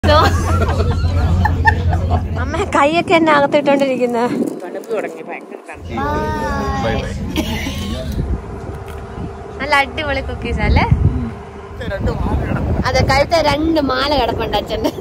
അമ്മ കൈയൊക്കെ എന്നെ അകത്തിട്ടോണ്ടിരിക്കുന്ന തണുപ്പ് തുടങ്ങി ഭയങ്കര തണുപ്പ് ബൈ ബൈ നല്ല അടിപൊളി കുക്കീസ് അല്ലേ അതെ കഴുത്ത രണ്ട് മാല കിടപ്പുണ്ട് അച്ഛന്റെ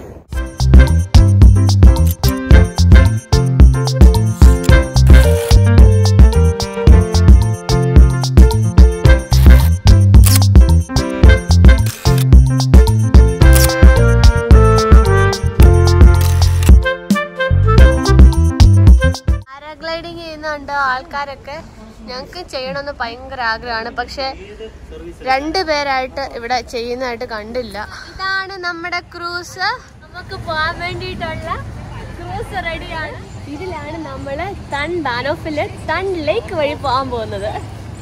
പാരാഗ്ലൈഡിങ് ചെയ്യുന്നുണ്ട് ആൾക്കാരൊക്കെ ഞങ്ങൾക്ക് ചെയ്യണമെന്ന് ഭയങ്കര ആഗ്രഹമാണ് പക്ഷെ രണ്ടുപേരായിട്ട് ഇവിടെ ചെയ്യുന്നതായിട്ട് കണ്ടില്ല ഇതാണ് നമ്മുടെ ക്രൂസ് നമുക്ക് പോകാൻ വേണ്ടിയിട്ടുള്ള ക്രൂസ് റെഡിയാണ് ഇതിലാണ് നമ്മള് തൺ ബാനോഫില് തൺ ലേക്ക് വഴി പോകാൻ പോകുന്നത്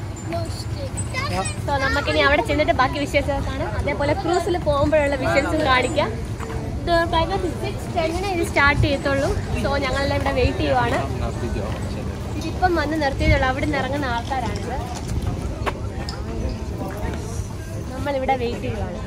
സോ നമുക്കിനി അവിടെ ചെന്നിട്ട് ബാക്കി വിശേഷങ്ങൾ കാണാം അതേപോലെ ക്രൂസിൽ പോകുമ്പോഴുള്ള വിശേഷം കാണിക്കാം സിക്സ് ടെന്നിന് ഇത് സ്റ്റാർട്ട് ചെയ്യത്തുള്ളൂ സോ ഞങ്ങളെല്ലാം ഇവിടെ വെയിറ്റ് ചെയ്യുവാണ് ഇതിപ്പം വന്ന് നിർത്തിയതുള്ളൂ അവിടെ നിന്ന് ഇറങ്ങുന്ന ആൾക്കാരാണിത് നമ്മളിവിടെ വെയിറ്റ് ചെയ്യുവാണ്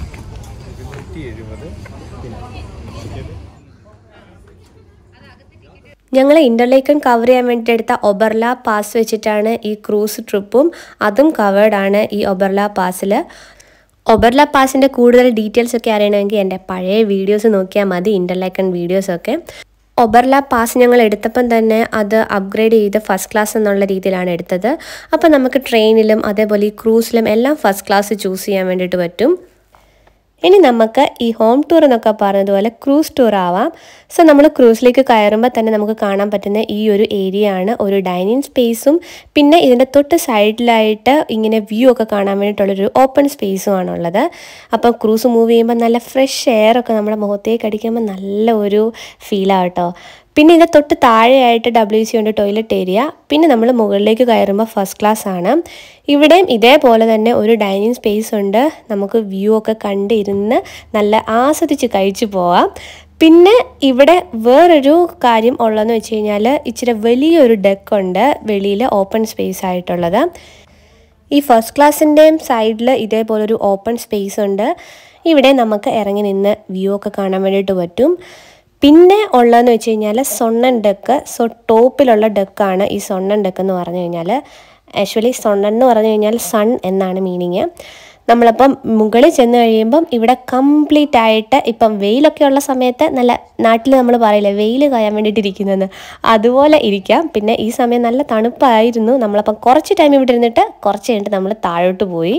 ഞങ്ങൾ ഇന്റർലേക്കൺ കവർ ചെയ്യാൻ വേണ്ടി എടുത്ത ഒബർല പാസ് വെച്ചിട്ടാണ് ഈ ക്രൂസ് ട്രിപ്പും അതും കവേർഡ് ആണ് ഈ ഒബർല പാസിൽ ഒബർല പാസിൻ്റെ കൂടുതൽ ഡീറ്റെയിൽസ് ഒക്കെ അറിയണമെങ്കിൽ എൻ്റെ പഴയ വീഡിയോസ് നോക്കിയാൽ മതി ഇന്റർലേക്കൺ വീഡിയോസൊക്കെ ഒബർല പാസ് ഞങ്ങൾ എടുത്തപ്പം തന്നെ അത് അപ്ഗ്രേഡ് ചെയ്ത് ഫസ്റ്റ് ക്ലാസ് എന്നുള്ള രീതിയിലാണ് എടുത്തത് അപ്പോൾ നമുക്ക് ട്രെയിനിലും അതേപോലെ ഈ ക്രൂസിലും എല്ലാം ഫസ്റ്റ് ക്ലാസ് ചൂസ് ചെയ്യാൻ വേണ്ടിയിട്ട് പറ്റും ഇനി നമുക്ക് ഈ ഹോം ടൂർ എന്നൊക്കെ പറഞ്ഞതുപോലെ ക്രൂസ് ടൂർ ആവാം സോ നമ്മൾ ക്രൂസിലേക്ക് കയറുമ്പോൾ തന്നെ നമുക്ക് കാണാൻ പറ്റുന്ന ഈ ഒരു ഏരിയ ആണ് ഒരു ഡൈനിങ് സ്പേസും പിന്നെ ഇതിൻ്റെ തൊട്ട് സൈഡിലായിട്ട് ഇങ്ങനെ വ്യൂ ഒക്കെ കാണാൻ വേണ്ടിയിട്ടുള്ളൊരു ഓപ്പൺ സ്പേസും ആണുള്ളത് അപ്പം ക്രൂസ് മൂവ് ചെയ്യുമ്പോൾ നല്ല ഫ്രഷ് എയർ ഒക്കെ നമ്മുടെ മുഖത്തേക്ക് അടിക്കുമ്പോൾ നല്ല ഒരു ഫീലാണ് കേട്ടോ പിന്നെ ഇതിൻ്റെ തൊട്ട് താഴെയായിട്ട് ഡബ്ല്യു സി ഉണ്ട് ടോയ്ലറ്റ് ഏരിയ പിന്നെ നമ്മൾ മുകളിലേക്ക് കയറുമ്പോൾ ഫസ്റ്റ് ക്ലാസ് ആണ് ഇവിടെയും ഇതേപോലെ തന്നെ ഒരു ഡൈനിങ് സ്പേസ് ഉണ്ട് നമുക്ക് വ്യൂ ഒക്കെ കണ്ടിരുന്ന് നല്ല ആസ്വദിച്ച് കഴിച്ചു പോവാം പിന്നെ ഇവിടെ വേറൊരു കാര്യം ഉള്ളതെന്ന് വെച്ച് കഴിഞ്ഞാൽ ഇച്ചിരി വലിയൊരു ഡെക്കുണ്ട് വെളിയിൽ ഓപ്പൺ സ്പേസ് ആയിട്ടുള്ളത് ഈ ഫസ്റ്റ് ക്ലാസ്സിൻ്റെയും സൈഡിൽ ഇതേപോലൊരു ഓപ്പൺ സ്പേസ് ഉണ്ട് ഇവിടെ നമുക്ക് ഇറങ്ങി നിന്ന് വ്യൂ ഒക്കെ കാണാൻ വേണ്ടിയിട്ട് പറ്റും പിന്നെ ഉള്ളതെന്ന് വെച്ച് കഴിഞ്ഞാൽ സൊണ്ണൻ ഡെക്ക് സോ ടോപ്പിലുള്ള ഡെക്കാണ് ഈ സൊണ്ണൻ ഡെക്ക് എന്ന് പറഞ്ഞു കഴിഞ്ഞാൽ ആക്ച്വലി സൊണ്ണൻ എന്ന് പറഞ്ഞു കഴിഞ്ഞാൽ സൺ എന്നാണ് മീനിങ് നമ്മളപ്പം മുകളിൽ ചെന്ന് കഴിയുമ്പം ഇവിടെ കംപ്ലീറ്റ് ആയിട്ട് ഇപ്പം വെയിലൊക്കെ ഉള്ള സമയത്ത് നല്ല നാട്ടിൽ നമ്മൾ പറയില്ലേ വെയിൽ കായാൻ വേണ്ടിയിട്ട് ഇരിക്കുന്നതെന്ന് അതുപോലെ ഇരിക്കാം പിന്നെ ഈ സമയം നല്ല തണുപ്പായിരുന്നു നമ്മളപ്പം കുറച്ച് ടൈം ഇവിടെ ഇരുന്നിട്ട് കുറച്ച് കഴിഞ്ഞിട്ട് നമ്മൾ താഴോട്ട് പോയി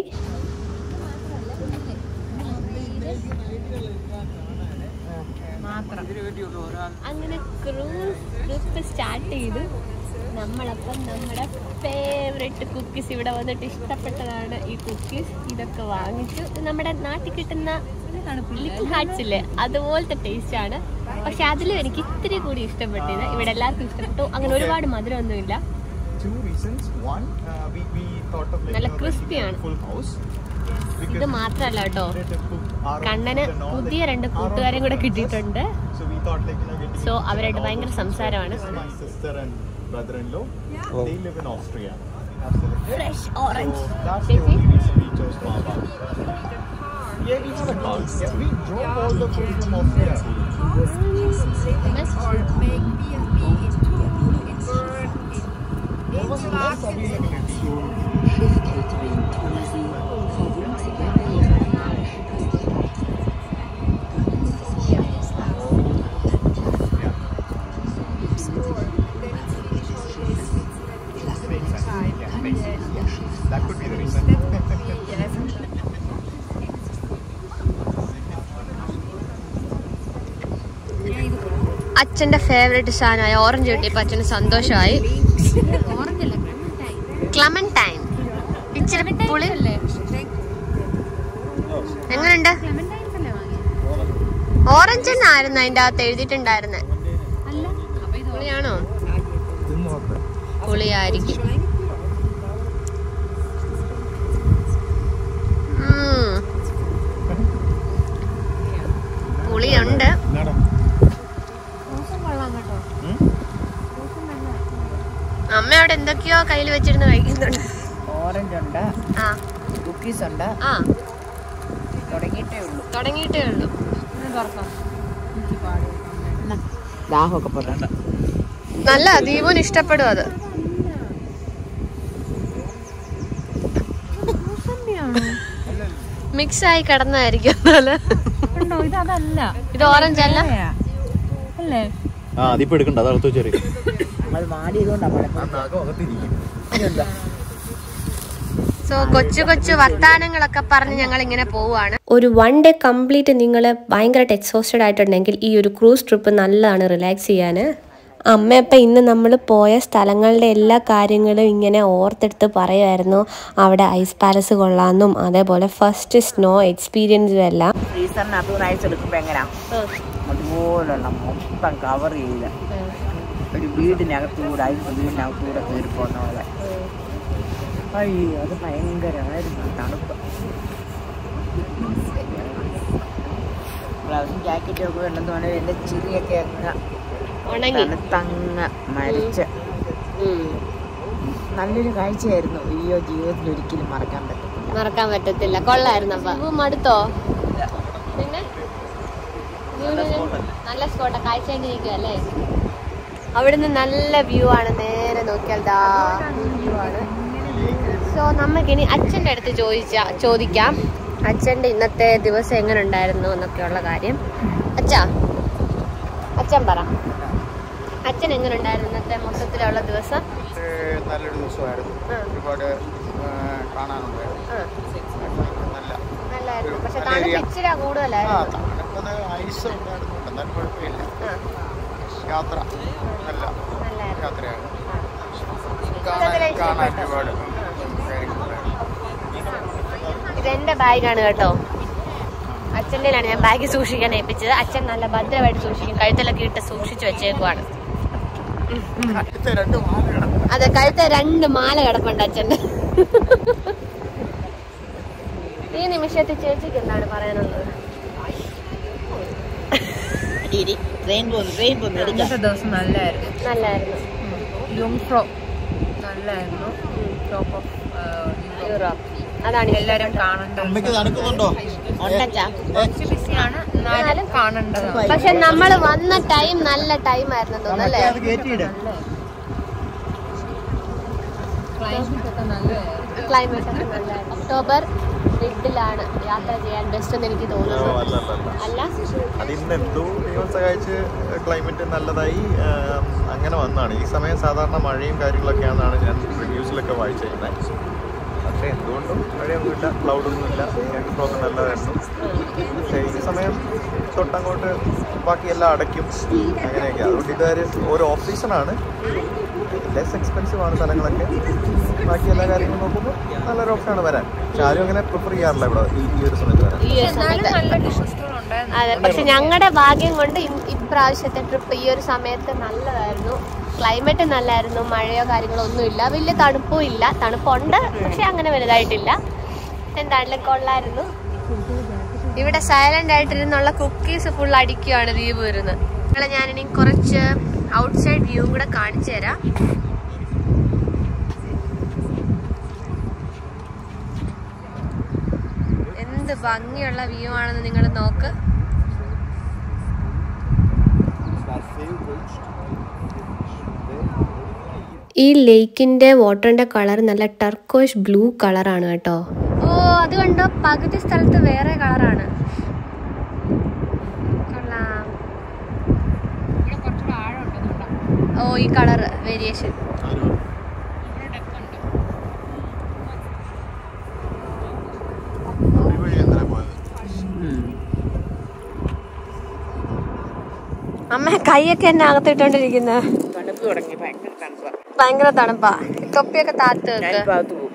അങ്ങനെ ക്രൂസ് ട്രിപ്പ് സ്റ്റാർട്ട് ചെയ്തു നമ്മളപ്പം നമ്മുടെ ഫേവറേറ്റ് കുക്കീസ് ഇവിടെ വന്നിട്ട് ഇഷ്ടപ്പെട്ടതാണ് ഈ കുക്കീസ് ഇതൊക്കെ വാങ്ങിച്ചു ഇത് നമ്മുടെ നാട്ടിൽ കിട്ടുന്ന ലിറ്റിൽ ഹാർട്സ് ഇല്ലേ അതുപോലത്തെ ടേസ്റ്റ് ആണ് പക്ഷെ അതിലും എനിക്ക് ഇത്തിരി കൂടി ഇഷ്ടപ്പെട്ടത് ഇവിടെ എല്ലാവർക്കും ഇഷ്ടപ്പെട്ടു അങ്ങനെ ഒരുപാട് മധുരമൊന്നുമില്ല Two reasons. One, uh, we, we thought of like നല്ല you know, crispy making ആണ്. a full house. ഇത് മാത്രല്ല കേട്ടോ wanted to cook our own Kannan food and all, പുതിയ like, രണ്ട് our own കൂട്ടുകാരെയും കൂടെ food and കിട്ടിയിട്ടുണ്ട് process. So we thought like you know getting So into അവരായിട്ട് all ഭയങ്കര those things. സംസാരമാണ്. This is my sister and brother-in-law. They live in Austria. Absolutely. Fresh orange So that's the ചേച്ചി only reason we chose Mama. Yeah, we have a car. Yeah, we drove all the food from Austria. There was less availability. Makes sense. Yeah, makes sense. Yeah. That could be the reason. അച്ഛന്റെ favourite സാധനമായ orange കിട്ടിയപ്പോൾ അച്ഛന് സന്തോഷമായി ക്ലമൻടൈൻ ഇച്ചിരി പുളി എങ്ങനെയുണ്ട് orange എന്നായിരുന്നു അതിന്റെ അകത്ത് എഴുതിയിട്ടുണ്ടായിരുന്നെ പുളിയാണോ പുളിയായിരിക്കും ഉം. പുളിയുണ്ട് അമ്മ അവിടെ എന്തൊക്കെയോ കയ്യിൽ വെച്ചിരുന്ന് കഴിക്കുന്നുണ്ട് ഓറഞ്ച് ഉണ്ട് ആ കുക്കീസ് ഉണ്ട് ആ തുടങ്ങിയിട്ടേ ഉള്ളൂ തുടങ്ങിയിട്ടേ ഉള്ളൂ ദാഹമൊക്കെ പോട്ടെ നല്ല ദീപുന് ഇഷ്ടപ്പെടും അത് മിക്സ് ആയി കിടന്നായിരിക്കും എന്നാല്. ഉണ്ടോ ഇത് അതല്ല ഇത് ഓറഞ്ച് അല്ല അല്ലേ ആ അതിപ്പോ എടുക്കണ്ട അത് അകത്ത് വെച്ചേറി അത് മാടിയതുകൊണ്ടാണ് സോ കൊച്ചു കൊച്ചു വർത്താനങ്ങളൊക്കെ പറഞ്ഞ് ഞങ്ങൾ ഇങ്ങനെ പോവുകയാണ് ഒരു വൺ ഡേ കംപ്ലീറ്റ് നിങ്ങൾ ഭയങ്കരമായിട്ട് എക്സോസ്റ്റഡ് ആയിട്ടുണ്ടെങ്കിൽ ഈ ഒരു ക്രൂസ് ട്രിപ്പ് നല്ലതാണ് റിലാക്സ് ചെയ്യാൻ അമ്മയപ്പം ഇന്ന് നമ്മൾ പോയ സ്ഥലങ്ങളുടെ എല്ലാ കാര്യങ്ങളും ഇങ്ങനെ ഓർത്തെടുത്ത് പറയുമായിരുന്നു അവിടെ ഐസ് പാലസ് കൊള്ളാമെന്നും അതേപോലെ ഫസ്റ്റ് സ്നോ എക്സ്പീരിയൻസും എല്ലാം ഫ്രീസറിനകത്ത് നിന്ന് അയച്ചെടുക്കുമ്പോ എങ്ങനെയാ അതുപോലുള്ള മൊത്തം കവർ ചെയ്ത് ഒരു വീടിനകത്തൂടെ ഐസ് വീടിനകത്തൂടെ കയറി പോകുന്ന പോലെ അയ്യോ അത് ഭയങ്കരമായിരുന്നു തണുപ്പ് ഗ്ലൗസും ജാക്കറ്റും ഒക്കെ ഉണ്ടെന്ന് പറഞ്ഞാൽ എൻ്റെ ചിരിയൊക്കെ അങ്ങ് ഉണങ്ങി തണുത്തങ്ങ് മരിച്ച് നല്ലൊരു കാഴ്ചയായിരുന്നു അയ്യോ ജീവിതത്തിൽ ഒരിക്കലും മറക്കാൻ പറ്റത്തില്ല മറക്കാൻ പറ്റത്തില്ല കൊള്ളായിരുന്നു അപ്പൊ മടുത്തോ പിന്നെ നല്ല സ്പോട്ടാ കാഴ്ച ഇരിക്കും അല്ലേ അവിടുന്ന് നല്ല വ്യൂ ആണ് നേരെ നോക്കിയാൽ ദാ വ്യൂ ആണ് സോ നമുക്കിനി അച്ഛൻ്റെ അടുത്ത് ചോദിച്ച ചോദിക്കാം അച്ഛൻ്റെ ഇന്നത്തെ ദിവസം എങ്ങനെ ഉണ്ടായിരുന്നു എന്നൊക്കെയുള്ള കാര്യം അച്ഛാ അച്ഛൻ പറ അച്ഛൻ എങ്ങനെ ഉണ്ടായിരുന്നു ഇന്നത്തെ മൊത്തത്തിലുള്ള ദിവസം നല്ലൊരു ദിവസമായിരുന്നു ആ. ഒരുപാട് ആ, കാണാനുണ്ടായിരുന്നു ആ, നല്ല നല്ലായിരുന്നു പക്ഷെ നല്ല തണുപ്പ് ഏരിയ. ഇച്ചിരി ആ കൂടുതലായിരുന്നു തണുപ്പത് ഐസ് ഉണ്ടായിരുന്നു എന്നാലും കുഴപ്പമില്ല ആ, യാത്ര നല്ല നല്ലായിരുന്നു യാത്രയാണ് ആ. കാണാൻ കാണാൻ ഇഷ്ടപ്പെട്ടു. ഒരുപാട് കാര്യങ്ങളുണ്ടായിരുന്നു ഇതെന്റെ ബാഗാണ് കേട്ടോ അച്ഛൻ്റെലാണ് ഞാൻ ബാഗ് സൂക്ഷിക്കാൻ ഏൽപ്പിച്ചത് അച്ഛൻ നല്ല ഭദ്രമായിട്ട് സൂക്ഷിക്കും കഴുത്തിലൊക്കെ ഇട്ട് സൂക്ഷിച്ചു വെച്ചേക്കുവാണ് അടുത്ത രണ്ട് മാലകൾ അതെ കഴുത്ത രണ്ട് മാല കിടപ്പുണ്ട് അച്ഛൻ്റെ ഈ നിമിഷത്തിൽ ചേച്ചിക്ക് എന്താണ് പറയാനുള്ളത് ട്രെയിൻ പോകുന്നു ട്രെയിൻ പോകുന്നു എടുക്കാം ഇന്നത്തെ ദിവസം നല്ലായിരുന്നു നല്ലായിരുന്നു യുങ്ഫ്രോ നല്ലായിരുന്നു ടോപ്പ് ഓഫ് യൂറോപ്പ് അതാണ് എല്ലാവരും കാണേണ്ട അമ്മയ്ക്ക് തണുക്കുന്നുണ്ടോ ഉണ്ടച്ചാ കുറച്ച് ബിസിയാണ് എന്നാലും കാണേണ്ടതാണ് പക്ഷെ നമ്മൾ വന്ന ടൈം നല്ല ടൈം ആയിരുന്നു തോന്നുന്നു അല്ലേ അത് കയറ്റിയിട് ക്ലൈമറ്റ് ഒക്കെ നല്ലതായിരുന്നു ക്ലൈമറ്റ് ഒക്കെ നല്ലതായിരുന്നു ഒക്ടോബർ മിഡിലാണ് യാത്ര ചെയ്യാൻ ബെസ്റ്റ് എന്ന് എനിക്ക് തോന്നുന്നു അല്ല അതിന്ന് എന്തോ ദൈവം സഹായിച്ച് ക്ലൈമറ്റ് നല്ലതായി ആം, അങ്ങനെ വന്നാണ് ഈ സമയം സാധാരണ മഴയും കാര്യങ്ങളൊക്കെയാണെന്നാണ് ഞാൻ റിവ്യൂസിലൊക്കെ വായിച്ചിരുന്നത് പക്ഷേ എന്തുകൊണ്ടും മഴയൊന്നുമില്ല ക്ലൗഡൊന്നുമില്ല ഒക്കെ നല്ലതായിരുന്നു പക്ഷേ ഈ സമയം തൊട്ടങ്ങോട്ട് ബാക്കിയെല്ലാം അടയ്ക്കും അങ്ങനെയൊക്കെ അതുകൊണ്ട് ഇതൊരു ഒരു ഓഫ് സീസണാണ് ലെസ് എക്സ്പെൻസീവ് ആണ് സ്ഥലങ്ങളൊക്കെ ബാക്കി എല്ലാ കാര്യങ്ങളും നോക്കുമ്പോൾ നല്ലൊരു ഓപ്ഷനാണ് വരാൻ പക്ഷെ ആരും അങ്ങനെ പ്രിഫർ ചെയ്യാറില്ല ഇവിടെ ഈ ഈ ഒരു സമയത്ത് വരാൻ ഈ ഒരു എന്നാലും സമയത്ത് നല്ല ഡിഷസുകൾ ഉണ്ടായിരുന്നു അതെ പക്ഷെ ഞങ്ങളുടെ ഭാഗ്യം കൊണ്ട് ഇ- ഇപ്രാവശ്യത്തെ ട്രിപ്പ് ഈ ഒരു സമയത്ത് നല്ലതായിരുന്നു ക്ലൈമറ്റ് നല്ലായിരുന്നു മഴയോ കാര്യങ്ങളോ ഒന്നുമില്ല വലിയ തണുപ്പും ഇല്ല തണുപ്പുണ്ട് പക്ഷെ അങ്ങനെ വലുതായിട്ടില്ല എന്തായാലും കൊള്ളായിരുന്നു ഇവിടെ സൈലന്റ് ആയിട്ടിരുന്നുള്ള കുക്കീസ് ഫുൾ അടിക്കുകയാണ് ദീപ് വരുന്നത് നിങ്ങളെ ഞാനിനി കുറച്ച് ഔട്ട്സൈഡ് വ്യൂ കൂടെ കാണിച്ചു തരാം എന്ത് ഭംഗിയുള്ള വ്യൂ ആണെന്ന് നിങ്ങൾ നോക്ക് ഈ ലേക്കിന്റെ വാട്ടറിന്റെ കളർ നല്ല ടർക്കോഷ് ബ്ലൂ കളറാണ് കേട്ടോ ഓ അത് കണ്ടോ പകുതി സ്ഥലത്ത് വേറെ കളറാണ് കൊള്ളാം ഇവിടെ കുറച്ചുകൂടെ ആഴം ഉണ്ടെന്നുണ്ടോ ഓ ഈ കളർ വേരിയേഷൻ ഇവിടെ ഡെപ്ത് ഉണ്ട് അമ്മ കൈയൊക്കെ എന്നെ അകത്തിട്ടോണ്ടിരിക്കുന്ന തണുപ്പ് തുടങ്ങി ഭയങ്കര തണുപ്പാ ഭയങ്കര തണുപ്പാ ഈ തൊപ്പിയൊക്കെ താത്ത് വെക്ക് ഞാനിപ്പോ അകത്ത് പോകും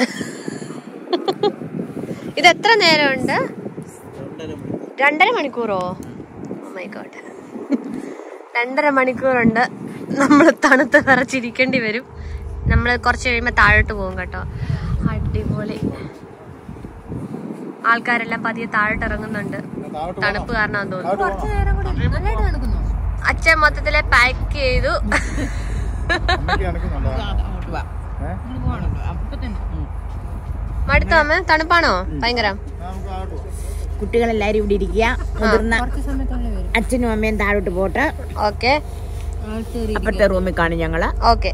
ഇത് എത്ര നേരമുണ്ട് രണ്ടര മണിക്കൂറോ മൈ ഗോഡ് രണ്ടര മണിക്കൂറുണ്ട് നമ്മൾ തണുത്ത് വിറച്ചിരിക്കേണ്ടി വരും നമ്മൾ കുറച്ച് കഴിയുമ്പോൾ താഴോട്ട് പോകും കേട്ടോ അടിപൊളി ആൾക്കാരെല്ലാം പതിയെ താഴോട്ട് ഇറങ്ങുന്നുണ്ട് തണുപ്പ് കാരണം തോന്നുന്നു കുറച്ച് നേരം കൂടി നല്ലതായിട്ട് നടക്കുന്നു അച്ഛൻ മൊത്തത്തിലെ പാക്ക് ചെയ്തു അമ്മയ്ക്ക് തണുക്കുന്നുണ്ടോ അങ്ങോട്ട് വാ നമ്മൾ പോകണം അപ്പൊ തന്നെ മടുത്തോ അമ്മ തണുപ്പാണോ ഭയങ്കര നമുക്ക് ആകട്ടെ കുട്ടികളെല്ലാരും ഇവിടെ ഇരിക്കുക മുതിർന്ന അച്ഛനും അമ്മയും താഴോട്ട് പോട്ടെ ഓക്കെ അപ്പുറത്തെ റൂമിൽ കാണും ഞങ്ങള് ഓക്കെ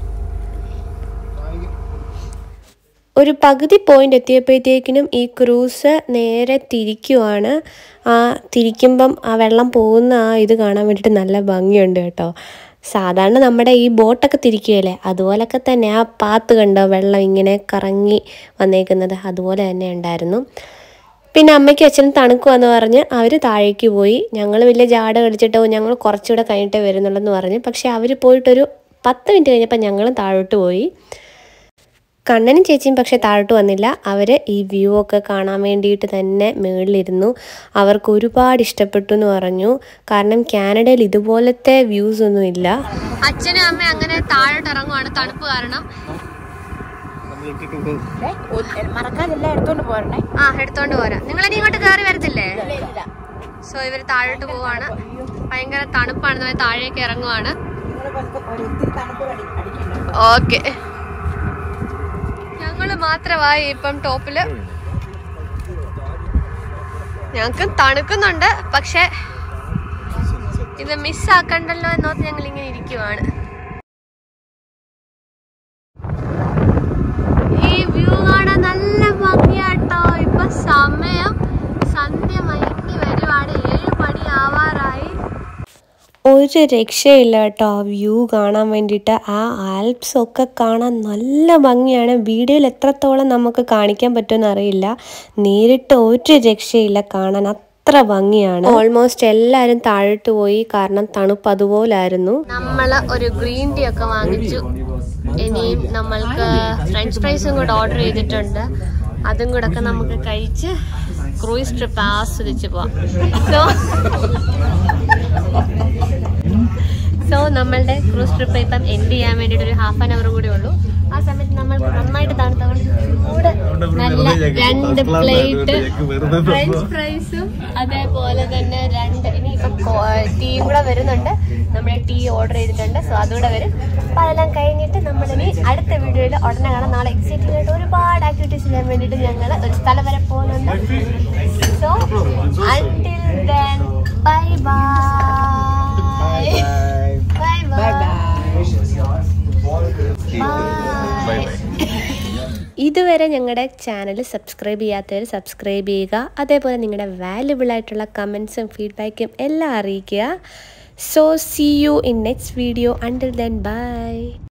ഒരു പകുതി പോയിന്റ് എത്തിയപ്പോഴത്തേക്കിനും ഈ ക്രൂസ് നേരെ തിരിക്കുവാണ് ആ തിരിക്കുമ്പം ആ വെള്ളം പോകുന്ന ആ ഇത് കാണാൻ വേണ്ടിയിട്ട് നല്ല ഭംഗിയുണ്ട് കേട്ടോ സാധാരണ നമ്മുടെ ഈ ബോട്ടൊക്കെ തിരിക്കുകയല്ലേ അതുപോലൊക്കെ തന്നെ ആ പാത്ത് കണ്ടോ വെള്ളം ഇങ്ങനെ കറങ്ങി വന്നേക്കുന്നത് അതുപോലെ തന്നെ ഉണ്ടായിരുന്നു പിന്നെ അമ്മയ്ക്കും അച്ഛനും തണുക്കുമെന്ന് പറഞ്ഞ് അവർ താഴേക്ക് പോയി ഞങ്ങൾ വലിയ ജാട കളിച്ചിട്ടോ ഞങ്ങൾ കുറച്ചുകൂടെ കഴിഞ്ഞിട്ടേ വരുന്നുള്ളെന്ന് പറഞ്ഞ് പക്ഷേ അവർ പോയിട്ടൊരു പത്ത് മിനിറ്റ് കഴിഞ്ഞപ്പോൾ ഞങ്ങളും താഴോട്ട് പോയി കണ്ണനും ചേച്ചിയും പക്ഷെ താഴോട്ട് വന്നില്ല അവർ ഈ വ്യൂ ഒക്കെ കാണാൻ വേണ്ടിയിട്ട് തന്നെ മുകളിലിരുന്നു അവർക്ക് ഒരുപാട് ഇഷ്ടപ്പെട്ടു എന്ന് പറഞ്ഞു കാരണം കാനഡയിൽ ഇതുപോലത്തെ വ്യൂസ് ഒന്നും ഇല്ല അച്ഛനും അമ്മയും അങ്ങനെ താഴോട്ട് ഇറങ്ങുവാണ് തണുപ്പ് കാരണം മറക്കാതെല്ലാം എടുത്തോണ്ട് പോരണേ ആ എടുത്തോണ്ട് പോരാ നിങ്ങൾ ഇനി ഇങ്ങോട്ട് കയറി വരത്തില്ലേ സോ ഇവർ താഴോട്ട് പോവാണ് ഭയങ്കര തണുപ്പാണ് താഴേക്ക് ഇറങ്ങുവാണ് ഓക്കെ ഞങ്ങള് മാത്രമായി ഇപ്പം ടോപ്പില് ഞങ്ങക്ക് തണുക്കുന്നുണ്ട് പക്ഷെ ഇത് മിസ്സാക്കണ്ടല്ലോ എന്നോർത്ത് ഞങ്ങൾ ഇങ്ങനെ ഇരിക്കുവാണ് ഈ വ്യൂ കാണാൻ നല്ല ഭംഗിയാട്ടോ ഇപ്പൊ സമയം സന്ധ്യ മയങ്ങി വരുവാണ് ഏഴ് മണി ആവാറായി ഒരു രക്ഷയില്ല കേട്ടോ ആ വ്യൂ കാണാൻ വേണ്ടിയിട്ട് ആ ആൽപ്സ് ഒക്കെ കാണാൻ നല്ല ഭംഗിയാണ് വീഡിയോയിൽ എത്രത്തോളം നമുക്ക് കാണിക്കാൻ പറ്റുമെന്ന് അറിയില്ല നേരിട്ട് ഒരു രക്ഷയില്ല കാണാൻ അത്ര ഭംഗിയാണ് ഓൾമോസ്റ്റ് എല്ലാവരും താഴോട്ട് പോയി കാരണം തണുപ്പ് അതുപോലായിരുന്നു നമ്മൾ ഒരു ഗ്രീൻ ടീ ഒക്കെ വാങ്ങിച്ചു ഇനിയും നമ്മൾക്ക് ഫ്രഞ്ച് ഫ്രൈസും കൂടെ ഓർഡർ ചെയ്തിട്ടുണ്ട് അതും കൂടെ ഒക്കെ നമുക്ക് കഴിച്ച് ക്രൂയിസ് ട്രിപ്പ് ആസ്വദിച്ച് പോവാം സോ സോ നമ്മളുടെ ക്രൂസ് ട്രിപ്പ് ഇപ്പം എൻഡ് ചെയ്യാൻ വേണ്ടിയിട്ട് ഒരു ഹാഫ് ആൻ അവർ കൂടി ഉള്ളൂ ആ സമയത്ത് നമ്മൾ നന്നായിട്ട് തണുത്തവണ്ട് കൂടെ നല്ല രണ്ട് പ്ലേറ്റ് ഫ്രഞ്ച് ഫ്രൈസും അതേപോലെ തന്നെ രണ്ട് ഇനി ഇപ്പം ടീയും കൂടെ വരുന്നുണ്ട് നമ്മൾ ടീ ഓർഡർ ചെയ്തിട്ടുണ്ട് സോ അതുകൂടെ വരും അപ്പം അതെല്ലാം കഴിഞ്ഞിട്ട് നമ്മളിനി അടുത്ത വീഡിയോയിൽ ഉടനെ കാണാം നാളെ എക്സൈറ്റിംഗ് ആയിട്ട് ഒരുപാട് ആക്ടിവിറ്റീസ് ചെയ്യാൻ വേണ്ടിയിട്ട് ഞങ്ങൾ ഒരു സ്ഥലം വരെ പോകുന്നുണ്ട് so until then bye bye bye bye bye ഇതുവരെ ഞങ്ങളുടെ ചാനൽ സബ്സ്ക്രൈബ് ചെയ്യാത്തവർ സബ്സ്ക്രൈബ് ചെയ്യുക അതേപോലെ നിങ്ങളുടെ വാല്യുബിൾ ആയിട്ടുള്ള കമൻസും ഫീഡ്ബാക്കും എല്ലാം അറിയിക്കുക so see you in next video until then by